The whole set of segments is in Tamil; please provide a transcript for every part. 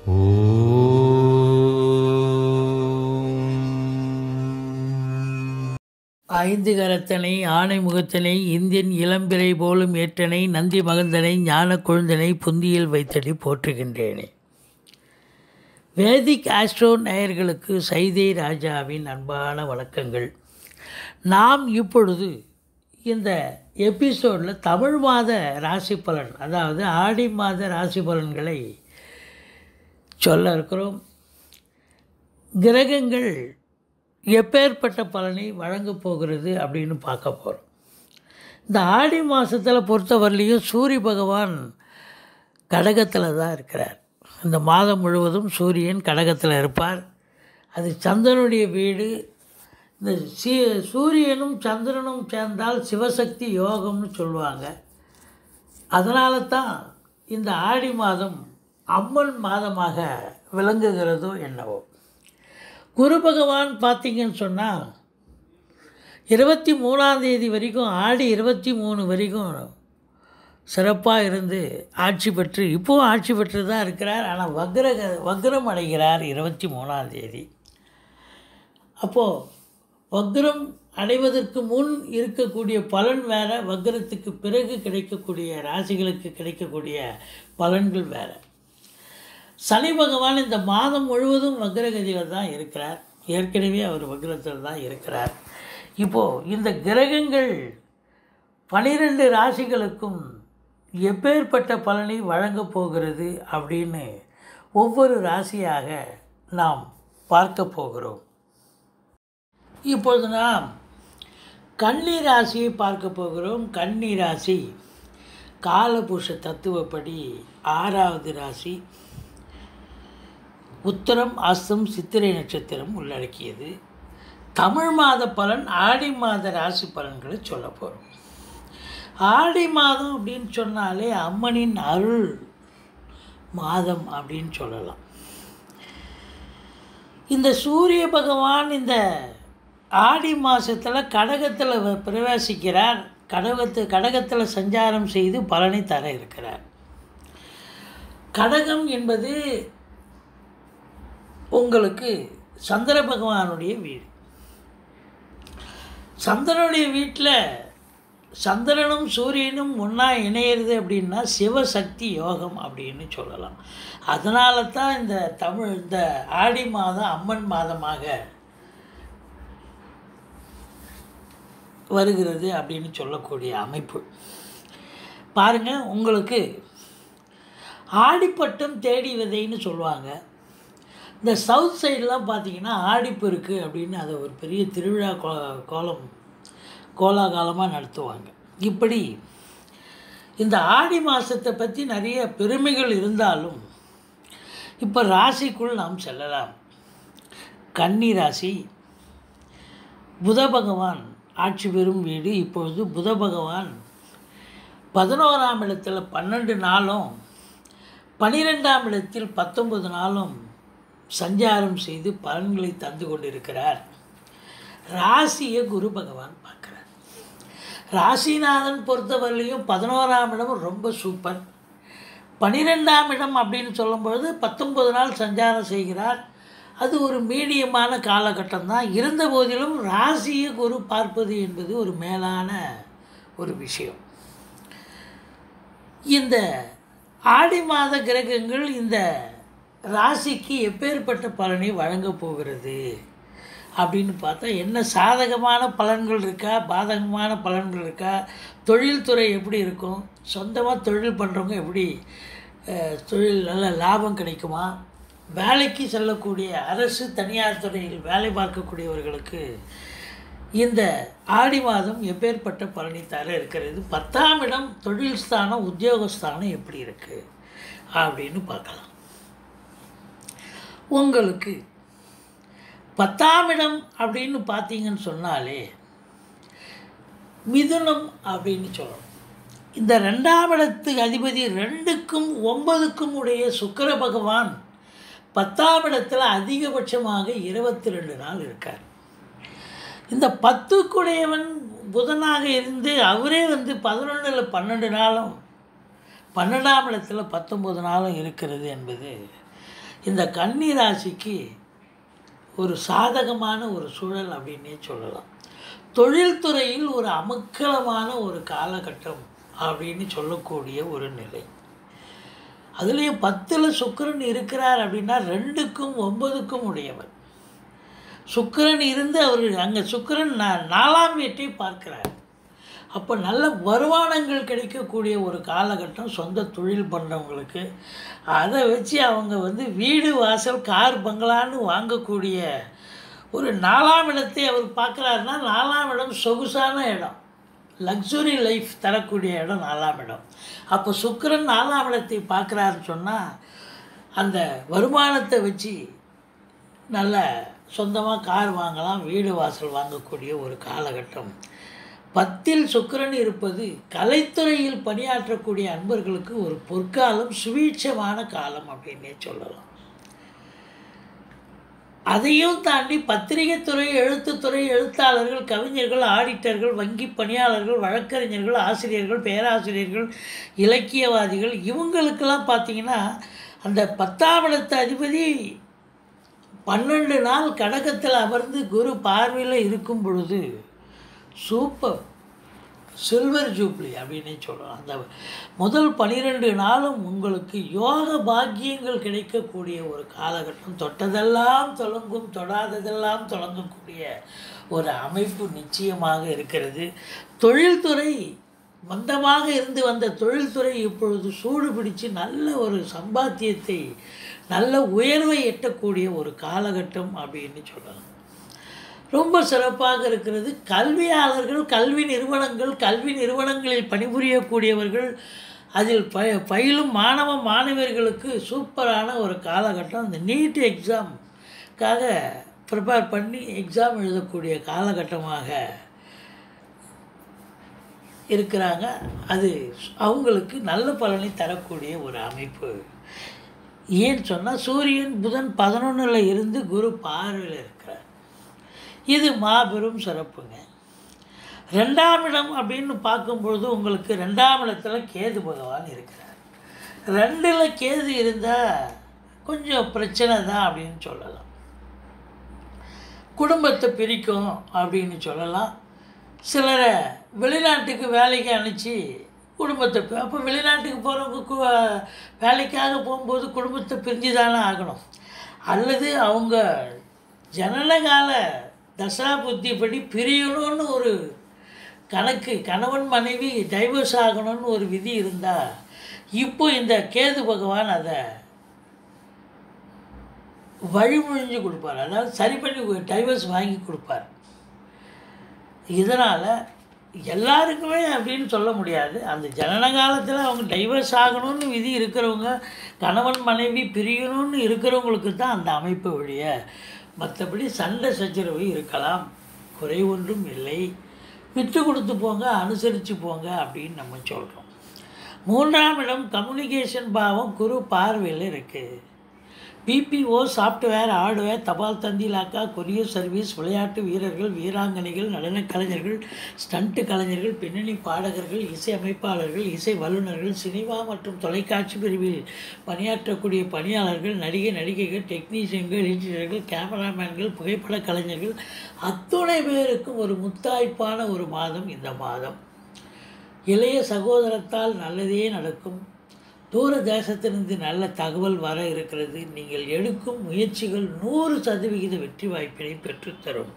ஐந்து கரத்தனை ஆனை முகத்தனை இந்தியன் இளம்பிறை போலும் ஏற்றனை நந்தி மகந்தனை ஞான கொழுந்தனை புந்தியில் வைத்தடி போற்றுகின்றேனே வேதிக் ஆஸ்ட்ரோ நேயர்களுக்கு சைதை ராஜாவின் அன்பான வணக்கங்கள் நாம் இப்பொழுது இந்த எபிசோடில் தமிழ் மாத ராசி பலன் அதாவது ஆடி மாத ராசி பலன்களை சொல்ல இருக்கிறோம் கிரகங்கள் எப்பேற்பட்ட பலனை வழங்கப் போகிறது அப்படின்னு பார்க்க போகிறோம் இந்த ஆடி மாதத்தில் பொறுத்தவரையிலையும் சூரிய பகவான் கடகத்தில் தான் இருக்கிறார் இந்த மாதம் முழுவதும் சூரியன் கடகத்தில் இருப்பார் அது சந்திரனுடைய வீடு இந்த சீ சூரியனும் சந்திரனும் சேர்ந்தால் சிவசக்தி யோகம்னு சொல்லுவாங்க அதனால தான் இந்த ஆடி மாதம் அம்மன் மாதமாக விளங்குகிறதோ என்னவோ குரு பகவான் பார்த்தீங்கன்னு சொன்னால் இருபத்தி மூணாம் தேதி வரைக்கும் ஆடி இருபத்தி மூணு வரைக்கும் சிறப்பாக இருந்து ஆட்சி பெற்று இப்போவும் ஆட்சி பெற்று தான் இருக்கிறார் ஆனால் வக்ர வக்ரம் அடைகிறார் இருபத்தி மூணாம் தேதி அப்போது வக்ரம் அடைவதற்கு முன் இருக்கக்கூடிய பலன் வேறு வக்ரத்துக்கு பிறகு கிடைக்கக்கூடிய ராசிகளுக்கு கிடைக்கக்கூடிய பலன்கள் வேறு சனி பகவான் இந்த மாதம் முழுவதும் வக்ரகதியில் தான் இருக்கிறார் ஏற்கனவே அவர் வக்ரத்தில் தான் இருக்கிறார் இப்போது இந்த கிரகங்கள் பனிரெண்டு ராசிகளுக்கும் எப்பேற்பட்ட பலனை வழங்கப் போகிறது அப்படின்னு ஒவ்வொரு ராசியாக நாம் பார்க்க போகிறோம் இப்பொழுது நாம் கன்னி ராசியை பார்க்க போகிறோம் கன்னி ராசி காலபுருஷ தத்துவப்படி ஆறாவது ராசி உத்தரம் அஸ்தம் சித்திரை நட்சத்திரம் உள்ளடக்கியது தமிழ் மாத பலன் ஆடி மாத ராசி பலன்களை சொல்ல போகிறோம் ஆடி மாதம் அப்படின்னு சொன்னாலே அம்மனின் அருள் மாதம் அப்படின்னு சொல்லலாம் இந்த சூரிய பகவான் இந்த ஆடி மாதத்தில் கடகத்தில் பிரவேசிக்கிறார் கடகத்து கடகத்தில் சஞ்சாரம் செய்து பலனை தர இருக்கிறார் கடகம் என்பது உங்களுக்கு சந்திர பகவானுடைய வீடு சந்திரனுடைய வீட்டில் சந்திரனும் சூரியனும் ஒன்றா இணையிறது அப்படின்னா சிவசக்தி யோகம் அப்படின்னு சொல்லலாம் அதனால தான் இந்த தமிழ் இந்த ஆடி மாதம் அம்மன் மாதமாக வருகிறது அப்படின்னு சொல்லக்கூடிய அமைப்பு பாருங்கள் உங்களுக்கு ஆடிப்பட்டம் தேடி விதைன்னு சொல்லுவாங்க இந்த சவுத் சைடெலாம் பார்த்தீங்கன்னா ஆடிப்பெருக்கு அப்படின்னு அதை ஒரு பெரிய திருவிழா கோ கோலம் கோலாகாலமாக நடத்துவாங்க இப்படி இந்த ஆடி மாதத்தை பற்றி நிறைய பெருமைகள் இருந்தாலும் இப்போ ராசிக்குள் நாம் செல்லலாம் கன்னி ராசி புத பகவான் ஆட்சி பெறும் வீடு இப்பொழுது புத பகவான் பதினோராம் இடத்தில் பன்னெண்டு நாளும் பனிரெண்டாம் இடத்தில் பத்தொன்பது நாளும் சஞ்சாரம் செய்து பலன்களை தந்து கொண்டிருக்கிறார் ராசியை குரு பகவான் பார்க்குறார் ராசிநாதன் பொறுத்தவரையிலையும் பதினோராம் இடம் ரொம்ப சூப்பர் பனிரெண்டாம் இடம் அப்படின்னு சொல்லும்பொழுது பத்தொன்பது நாள் சஞ்சாரம் செய்கிறார் அது ஒரு மீடியமான காலகட்டம் தான் இருந்த போதிலும் ராசியை குரு பார்ப்பது என்பது ஒரு மேலான ஒரு விஷயம் இந்த ஆடி மாத கிரகங்கள் இந்த ராசிக்கு எப்பேற்பட்ட பலனை வழங்கப் போகிறது அப்படின்னு பார்த்தா என்ன சாதகமான பலன்கள் இருக்கா பாதகமான பலன்கள் இருக்கா தொழில்துறை எப்படி இருக்கும் சொந்தமாக தொழில் பண்ணுறவங்க எப்படி தொழில் நல்ல லாபம் கிடைக்குமா வேலைக்கு செல்லக்கூடிய அரசு தனியார் துறையில் வேலை பார்க்கக்கூடியவர்களுக்கு இந்த ஆடி மாதம் எப்பேற்பட்ட பலனை தர இருக்கிறது பத்தாம் இடம் தொழில் ஸ்தானம் உத்தியோகஸ்தானம் எப்படி இருக்குது அப்படின்னு பார்க்கலாம் உங்களுக்கு பத்தாம் இடம் அப்படின்னு பார்த்தீங்கன்னு சொன்னாலே மிதுனம் அப்படின்னு சொல்லணும் இந்த ரெண்டாம் இடத்துக்கு அதிபதி ரெண்டுக்கும் ஒன்பதுக்கும் உடைய சுக்கர பகவான் பத்தாம் இடத்துல அதிகபட்சமாக இருபத்தி ரெண்டு நாள் இருக்கார் இந்த பத்துக்குடையவன் புதனாக இருந்து அவரே வந்து பதினொன்றில் பன்னெண்டு நாளும் பன்னெண்டாம் இடத்துல பத்தொம்பது நாளும் இருக்கிறது என்பது இந்த கன்னி ராசிக்கு ஒரு சாதகமான ஒரு சூழல் அப்படின்னே சொல்லலாம் தொழில்துறையில் ஒரு அமக்கலமான ஒரு காலகட்டம் அப்படின்னு சொல்லக்கூடிய ஒரு நிலை அதுலேயும் பத்தில் சுக்கிரன் இருக்கிறார் அப்படின்னா ரெண்டுக்கும் ஒன்பதுக்கும் உடையவர் சுக்கிரன் இருந்து அவர் அங்கே சுக்கிரன் நா- நாலாம் வீட்டை பார்க்கிறார் அப்போ நல்ல வருமானங்கள் கிடைக்கக்கூடிய ஒரு காலகட்டம் சொந்த தொழில் பண்ணுறவங்களுக்கு அதை வச்சு அவங்க வந்து வீடு வாசல் கார் பங்களான்னு வாங்கக்கூடிய ஒரு நாலாம் இடத்தை அவர் பார்க்குறாருன்னா நாலாம் இடம் சொகுசான இடம் லக்ஸுரி லைஃப் தரக்கூடிய இடம் நாலாம் இடம் அப்போ சுக்கிரன் நாலாம் இடத்தை பார்க்குறாருன்னு சொன்னால் அந்த வருமானத்தை வச்சு நல்ல சொந்தமாக கார் வாங்கலாம் வீடு வாசல் வாங்கக்கூடிய ஒரு காலகட்டம் பத்தில் சுக்கிரன் இருப்பது கலைத்துறையில் பணியாற்றக்கூடிய அன்பர்களுக்கு ஒரு பொற்காலம் சுவீட்சமான காலம் அப்படின்னே சொல்லலாம் அதையும் தாண்டி பத்திரிகைத்துறை எழுத்துத்துறை எழுத்தாளர்கள் கவிஞர்கள் ஆடிட்டர்கள் வங்கி பணியாளர்கள் வழக்கறிஞர்கள் ஆசிரியர்கள் பேராசிரியர்கள் இலக்கியவாதிகள் இவங்களுக்கெல்லாம் பார்த்தீங்கன்னா அந்த பத்தாம் இடத்து அதிபதி பன்னெண்டு நாள் கடகத்தில் அமர்ந்து குரு பார்வையில் இருக்கும் பொழுது சூப்பர் சில்வர் ஜூப்ளி அப்படின்னு சொல்லலாம் அந்த முதல் பனிரெண்டு நாளும் உங்களுக்கு யோக பாக்கியங்கள் கிடைக்கக்கூடிய ஒரு காலகட்டம் தொட்டதெல்லாம் தொடங்கும் தொடாததெல்லாம் தொடங்கக்கூடிய ஒரு அமைப்பு நிச்சயமாக இருக்கிறது தொழில்துறை மந்தமாக இருந்து வந்த தொழில்துறை இப்பொழுது சூடு பிடிச்சு நல்ல ஒரு சம்பாத்தியத்தை நல்ல உயர்வை எட்டக்கூடிய ஒரு காலகட்டம் அப்படின்னு சொல்லலாம் ரொம்ப சிறப்பாக இருக்கிறது கல்வியாளர்கள் கல்வி நிறுவனங்கள் கல்வி நிறுவனங்களில் பணிபுரியக்கூடியவர்கள் அதில் ப பயிலும் மாணவ மாணவியர்களுக்கு சூப்பரான ஒரு காலகட்டம் அந்த நீட் எக்ஸாம்க்காக ப்ரிப்பேர் பண்ணி எக்ஸாம் எழுதக்கூடிய காலகட்டமாக இருக்கிறாங்க அது அவங்களுக்கு நல்ல பலனை தரக்கூடிய ஒரு அமைப்பு ஏன்னு சொன்னால் சூரியன் புதன் பதினொன்றில் இருந்து குரு பார்வையில் இருக்கிறார் இது மாபெரும் சிறப்புங்க ரெண்டாம் இடம் அப்படின்னு பார்க்கும்பொழுது உங்களுக்கு ரெண்டாம் இடத்துல கேது பகவான் இருக்கிறார் ரெண்டில் கேது இருந்தால் கொஞ்சம் பிரச்சனை தான் அப்படின்னு சொல்லலாம் குடும்பத்தை பிரிக்கும் அப்படின்னு சொல்லலாம் சிலரை வெளிநாட்டுக்கு வேலைக்கு அனுப்பிச்சி குடும்பத்தை பி- அப்போ வெளிநாட்டுக்கு போகிறவங்க கு வேலைக்காக போகும்போது குடும்பத்தை பிரிஞ்சு தானே ஆகணும் அல்லது அவங்க ஜனனகால தசா புத்திப்படி பிரியணும்னு ஒரு கணக்கு கணவன் மனைவி டைவர்ஸ் ஆகணும்னு ஒரு விதி இருந்தால் இப்போ இந்த கேது பகவான் அதை வழிமொழிஞ்சு கொடுப்பார் அதாவது சரி பண்ணி டைவர்ஸ் வாங்கி கொடுப்பார் இதனால் எல்லாருக்குமே அப்படின்னு சொல்ல முடியாது அந்த ஜனன காலத்தில் அவங்க டைவர்ஸ் ஆகணும்னு விதி இருக்கிறவங்க கணவன் மனைவி பிரியணும்னு இருக்கிறவங்களுக்கு தான் அந்த அமைப்பு வழிய மற்றபடி சண்டை சச்சரவு இருக்கலாம் குறை ஒன்றும் இல்லை விட்டு கொடுத்து போங்க அனுசரித்து போங்க அப்படின்னு நம்ம சொல்கிறோம் மூன்றாம் இடம் கம்யூனிகேஷன் பாவம் குரு பார்வையில் இருக்குது பிபிஓ சாஃப்ட்வேர் ஹார்ட்வேர் தபால் தந்தி இலாக்கா கொரியர் சர்வீஸ் விளையாட்டு வீரர்கள் வீராங்கனைகள் நடனக் கலைஞர்கள் ஸ்டண்ட் கலைஞர்கள் பின்னணி பாடகர்கள் இசை அமைப்பாளர்கள் இசை வல்லுநர்கள் சினிமா மற்றும் தொலைக்காட்சி பிரிவில் பணியாற்றக்கூடிய பணியாளர்கள் நடிகை நடிகைகள் டெக்னீஷியன்கள் எடிட்டர்கள் கேமராமேன்கள் புகைப்பட கலைஞர்கள் அத்துணை பேருக்கும் ஒரு முத்தாய்ப்பான ஒரு மாதம் இந்த மாதம் இளைய சகோதரத்தால் நல்லதே நடக்கும் தூர தேசத்திலிருந்து நல்ல தகவல் வர இருக்கிறது நீங்கள் எடுக்கும் முயற்சிகள் நூறு சதவிகித வெற்றி வாய்ப்பினை பெற்றுத்தரும்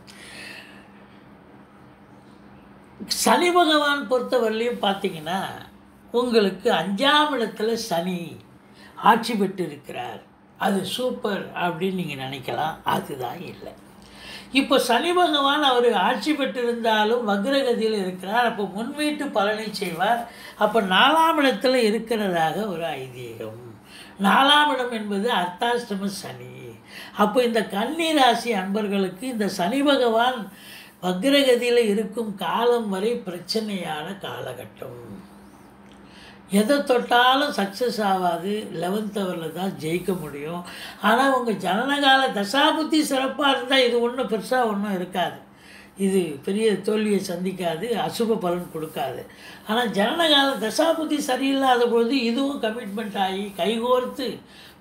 சனி பகவான் பொறுத்தவரையிலையும் பார்த்தீங்கன்னா உங்களுக்கு அஞ்சாம் இடத்துல சனி ஆட்சி பெற்று இருக்கிறார் அது சூப்பர் அப்படின்னு நீங்கள் நினைக்கலாம் அதுதான் இல்லை இப்போ சனி பகவான் அவர் ஆட்சி பெற்றிருந்தாலும் வக்ரகதியில் இருக்கிறார் அப்போ முன்வீட்டு பலனை செய்வார் அப்போ நாலாம் இடத்துல இருக்கிறதாக ஒரு ஐதீகம் நாலாம் இடம் என்பது அர்த்தாஷ்டம சனி அப்போ இந்த கன்னி ராசி அன்பர்களுக்கு இந்த சனி பகவான் வக்ரகதியில் இருக்கும் காலம் வரை பிரச்சனையான காலகட்டம் எதை தொட்டாலும் சக்ஸஸ் ஆகாது லெவன்த் ஹவரில் தான் ஜெயிக்க முடியும் ஆனால் உங்கள் ஜனனகால தசாபுத்தி சிறப்பாக இருந்தால் இது ஒன்றும் பெருசாக ஒன்றும் இருக்காது இது பெரிய தோல்வியை சந்திக்காது அசுப பலன் கொடுக்காது ஆனால் ஜனனகால தசாபுத்தி சரியில்லாத பொழுது இதுவும் கமிட்மெண்ட் ஆகி கைகோர்த்து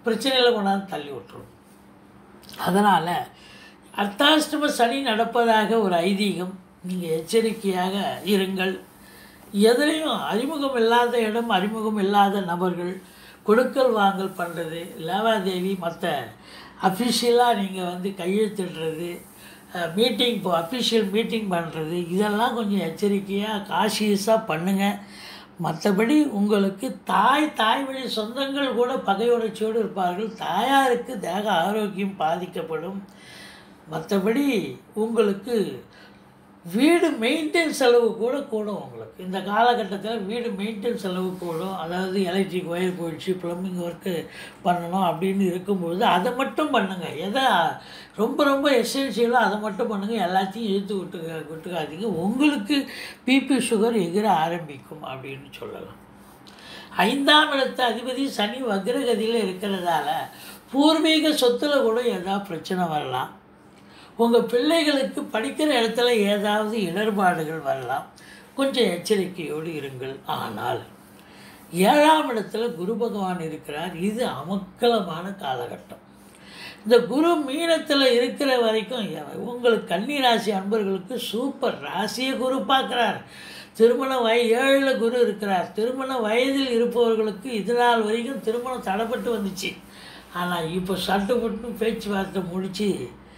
பிரச்சனையில் கொண்டாந்து தள்ளி விட்டுரும் அதனால் அர்த்தாஷ்டம சனி நடப்பதாக ஒரு ஐதீகம் நீங்கள் எச்சரிக்கையாக இருங்கள் எதுலேயும் அறிமுகம் இல்லாத இடம் அறிமுகம் இல்லாத நபர்கள் கொடுக்கல் வாங்கல் பண்ணுறது லேவாதேவி மற்ற அஃபிஷியலாக நீங்கள் வந்து கையெழுத்திடுறது மீட்டிங் இப்போ அஃபிஷியல் மீட்டிங் பண்ணுறது இதெல்லாம் கொஞ்சம் எச்சரிக்கையாக காஷியஸாக பண்ணுங்கள் மற்றபடி உங்களுக்கு தாய் தாய் வழி சொந்தங்கள் கூட பகை உணர்ச்சியோடு இருப்பார்கள் தாயாருக்கு தேக ஆரோக்கியம் பாதிக்கப்படும் மற்றபடி உங்களுக்கு வீடு மெயின்டைன் செலவு கூட கூடும் உங்களுக்கு இந்த காலகட்டத்தில் வீடு மெயின்டைன் செலவு கூடும் அதாவது எலக்ட்ரிக் ஒயர் போயிடுச்சு ப்ளம்பிங் ஒர்க்கு பண்ணணும் அப்படின்னு இருக்கும்பொழுது அதை மட்டும் பண்ணுங்கள் எதை ரொம்ப ரொம்ப எசென்சியலோ அதை மட்டும் பண்ணுங்கள் எல்லாத்தையும் இழுத்து விட்டு விட்டுக்காதீங்க உங்களுக்கு பிபி சுகர் எகிர ஆரம்பிக்கும் அப்படின்னு சொல்லலாம் ஐந்தாம் இடத்து அதிபதி சனி வக்ரகதியில் இருக்கிறதால பூர்வீக சொத்தில் கூட ஏதாவது பிரச்சனை வரலாம் உங்கள் பிள்ளைகளுக்கு படிக்கிற இடத்துல ஏதாவது இடர்பாடுகள் வரலாம் கொஞ்சம் எச்சரிக்கையோடு இருங்கள் ஆனால் ஏழாம் இடத்துல குரு பகவான் இருக்கிறார் இது அமக்கலமான காலகட்டம் இந்த குரு மீனத்தில் இருக்கிற வரைக்கும் உங்களுக்கு கன்னி ராசி அன்பர்களுக்கு சூப்பர் ராசியை குரு பார்க்குறார் திருமண வய ஏழில் குரு இருக்கிறார் திருமண வயதில் இருப்பவர்களுக்கு இது நாள் வரைக்கும் திருமணம் தடைப்பட்டு வந்துச்சு ஆனால் இப்போ சட்டுப்பட்டு பேச்சுவார்த்தை முடித்து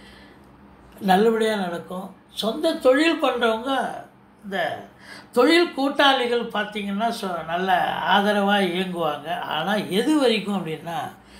நல்லபடியாக நடக்கும் சொந்த தொழில் பண்ணுறவங்க இந்த தொழில் கூட்டாளிகள் பார்த்திங்கன்னா சொ நல்ல ஆதரவாக இயங்குவாங்க ஆனால் எது வரைக்கும் அப்படின்னா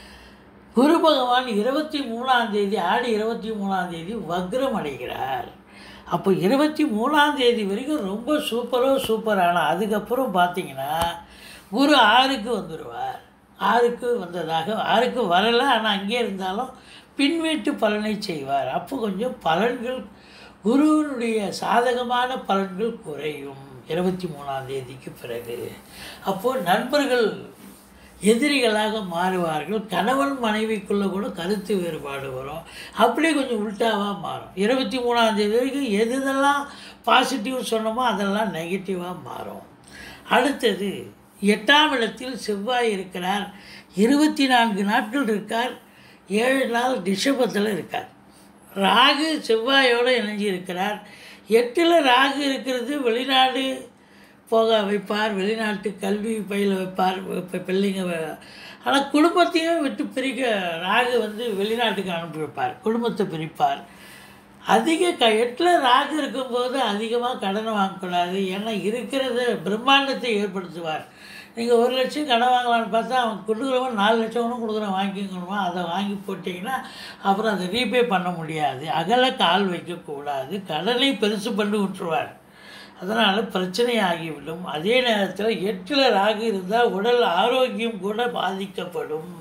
குரு பகவான் இருபத்தி மூணாம் தேதி ஆடி இருபத்தி மூணாம் தேதி வக்ரம் அடைகிறார் அப்போ இருபத்தி மூணாம் தேதி வரைக்கும் ரொம்ப சூப்பரோ சூப்பர் ஆனால் அதுக்கப்புறம் பார்த்தீங்கன்னா குரு ஆறுக்கு வந்துடுவார் ஆறுக்கு வந்ததாக ஆறுக்கு வரலை ஆனால் அங்கே இருந்தாலும் பின்வீட்டு பலனை செய்வார் அப்போ கொஞ்சம் பலன்கள் குருவினுடைய சாதகமான பலன்கள் குறையும் இருபத்தி மூணாம் தேதிக்கு பிறகு அப்போது நண்பர்கள் எதிரிகளாக மாறுவார்கள் கணவன் மனைவிக்குள்ளே கூட கருத்து வேறுபாடு வரும் அப்படியே கொஞ்சம் உல்ட்டாவாக மாறும் இருபத்தி மூணாம் தேதி வரைக்கும் எது எதெல்லாம் பாசிட்டிவ் சொன்னோமோ அதெல்லாம் நெகட்டிவாக மாறும் அடுத்தது எட்டாம் இடத்தில் செவ்வாய் இருக்கிறார் இருபத்தி நான்கு நாட்கள் இருக்கார் ஏழு நாள் ரிஷபத்தில் இருக்கார் ராகு செவ்வாயோடு இணைஞ்சி இருக்கிறார் எட்டில் ராகு இருக்கிறது வெளிநாடு போக வைப்பார் வெளிநாட்டு கல்வி பயில வைப்பார் இப்போ பிள்ளைங்க ஆனால் குடும்பத்தையும் விட்டு பிரிக்க ராகு வந்து வெளிநாட்டுக்கு அனுப்பி வைப்பார் குடும்பத்தை பிரிப்பார் அதிக க எட்டில் ராகு இருக்கும்போது அதிகமாக கடனை வாங்கக்கூடாது ஏன்னா இருக்கிறத பிரம்மாண்டத்தை ஏற்படுத்துவார் நீங்கள் ஒரு லட்சம் கடன் வாங்கலான்னு பார்த்தா அவன் கொடுக்குறவன் நாலு லட்சம் ஒன்றும் கொடுக்குறவன் வாங்கிக்கணுமா அதை வாங்கி போட்டிங்கன்னா அப்புறம் அதை ரீபே பண்ண முடியாது அகல கால் வைக்கக்கூடாது கடனை பெருசு பண்ணி விட்டுருவார் அதனால் பிரச்சனை ஆகிவிடும் அதே நேரத்தில் எட்டில் ராகு இருந்தால் உடல் ஆரோக்கியம் கூட பாதிக்கப்படும்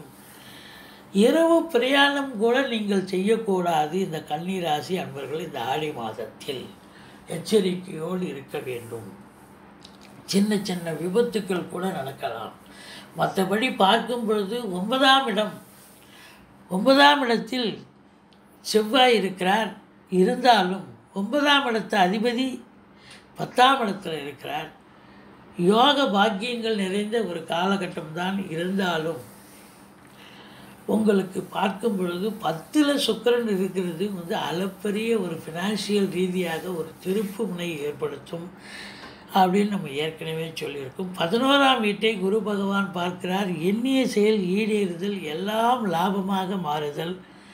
இரவு பிரயாணம் கூட நீங்கள் செய்யக்கூடாது இந்த கன்னிராசி அன்பர்கள் இந்த ஆடி மாதத்தில் எச்சரிக்கையோடு இருக்க வேண்டும் சின்ன சின்ன விபத்துக்கள் கூட நடக்கலாம் மற்றபடி பார்க்கும் பொழுது ஒன்பதாம் இடம் ஒன்பதாம் இடத்தில் செவ்வாய் இருக்கிறார் இருந்தாலும் ஒன்பதாம் இடத்து அதிபதி பத்தாம் இடத்தில் இருக்கிறார் யோக பாக்கியங்கள் நிறைந்த ஒரு காலகட்டம் தான் இருந்தாலும் உங்களுக்கு பார்க்கும் பொழுது பத்தில் சுக்கரன் இருக்கிறது வந்து அளப்பரிய ஒரு ஃபினான்ஷியல் ரீதியாக ஒரு திருப்பு முனை ஏற்படுத்தும் அப்படின்னு நம்ம ஏற்கனவே சொல்லியிருக்கோம் பதினோராம் வீட்டை குரு பகவான் பார்க்கிறார் எண்ணிய செயல் ஈடேறுதல் எல்லாம் லாபமாக மாறுதல்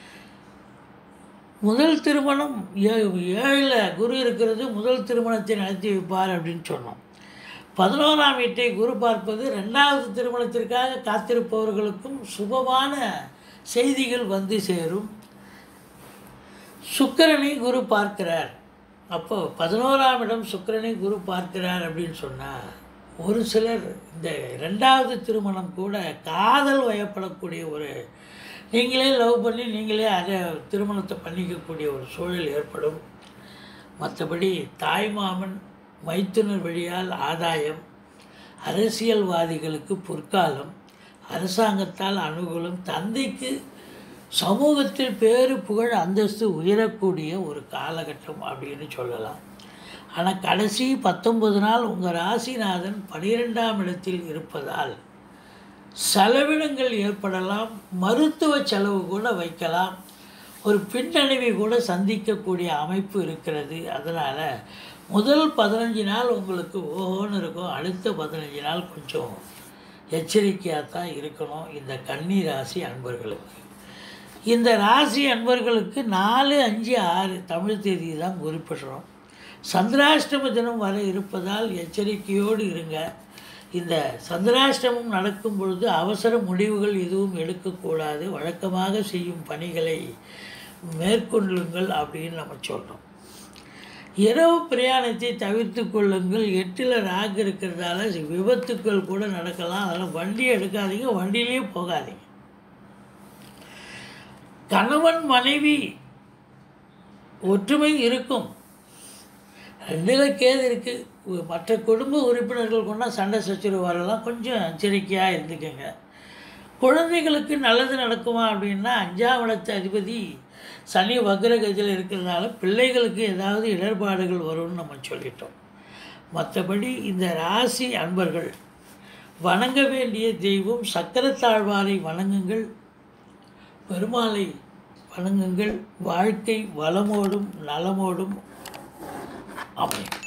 முதல் திருமணம் ஏ ஏழில் குரு இருக்கிறது முதல் திருமணத்தை நடத்தி வைப்பார் அப்படின்னு சொன்னோம் பதினோராம் வீட்டை குரு பார்ப்பது ரெண்டாவது திருமணத்திற்காக காத்திருப்பவர்களுக்கும் சுபமான செய்திகள் வந்து சேரும் சுக்கிரனை குரு பார்க்கிறார் அப்போ பதினோராம் இடம் சுக்கிரனை குரு பார்க்கிறார் அப்படின்னு சொன்னால் ஒரு சிலர் இந்த ரெண்டாவது திருமணம் கூட காதல் வயப்படக்கூடிய ஒரு நீங்களே லவ் பண்ணி நீங்களே அதை திருமணத்தை பண்ணிக்கக்கூடிய ஒரு சூழல் ஏற்படும் மற்றபடி தாய்மாமன் மைத்துனர் வழியால் ஆதாயம் அரசியல்வாதிகளுக்கு பொற்காலம் அரசாங்கத்தால் அனுகூலம் தந்தைக்கு சமூகத்தில் பேரு புகழ் அந்தஸ்து உயரக்கூடிய ஒரு காலகட்டம் அப்படின்னு சொல்லலாம் ஆனால் கடைசி பத்தொன்பது நாள் உங்கள் ராசிநாதன் பனிரெண்டாம் இடத்தில் இருப்பதால் செலவினங்கள் ஏற்படலாம் மருத்துவ செலவு கூட வைக்கலாம் ஒரு பின்னடைவை கூட சந்திக்கக்கூடிய அமைப்பு இருக்கிறது அதனால் முதல் பதினஞ்சு நாள் உங்களுக்கு ஓஹோன்னு இருக்கும் அடுத்த பதினஞ்சு நாள் கொஞ்சம் எச்சரிக்கையாக தான் இருக்கணும் இந்த கன்னி ராசி அன்பர்களுக்கு இந்த ராசி அன்பர்களுக்கு நாலு அஞ்சு ஆறு தமிழ் தேதி தான் குறிப்பிடுறோம் சந்திராஷ்டம தினம் வர இருப்பதால் எச்சரிக்கையோடு இருங்க இந்த சந்திராஷ்டமம் நடக்கும் பொழுது அவசர முடிவுகள் எதுவும் எடுக்கக்கூடாது வழக்கமாக செய்யும் பணிகளை மேற்கொள்ளுங்கள் அப்படின்னு நம்ம சொல்கிறோம் இரவு பிரயாணத்தை தவிர்த்து கொள்ளுங்கள் எட்டில் ராகு இருக்கிறதால விபத்துக்கள் கூட நடக்கலாம் அதனால் வண்டி எடுக்காதீங்க வண்டியிலே போகாதீங்க கணவன் மனைவி ஒற்றுமை இருக்கும் ரெண்டில் கேது இருக்குது மற்ற குடும்ப உறுப்பினர்கள் கொண்டா சண்டை சச்சரவு வரலாம் கொஞ்சம் எச்சரிக்கையாக இருந்துக்கோங்க குழந்தைகளுக்கு நல்லது நடக்குமா அப்படின்னா அஞ்சாம் இடத்து அதிபதி சனி வக்ரகதியில் இருக்கிறதுனால பிள்ளைகளுக்கு ஏதாவது இடர்பாடுகள் வரும்னு நம்ம சொல்லிட்டோம் மற்றபடி இந்த ராசி அன்பர்கள் வணங்க வேண்டிய தெய்வம் சக்கரத்தாழ்வாரை வணங்குங்கள் பெருமாளை வணங்குங்கள் வாழ்க்கை வளமோடும் நலமோடும் அமையும்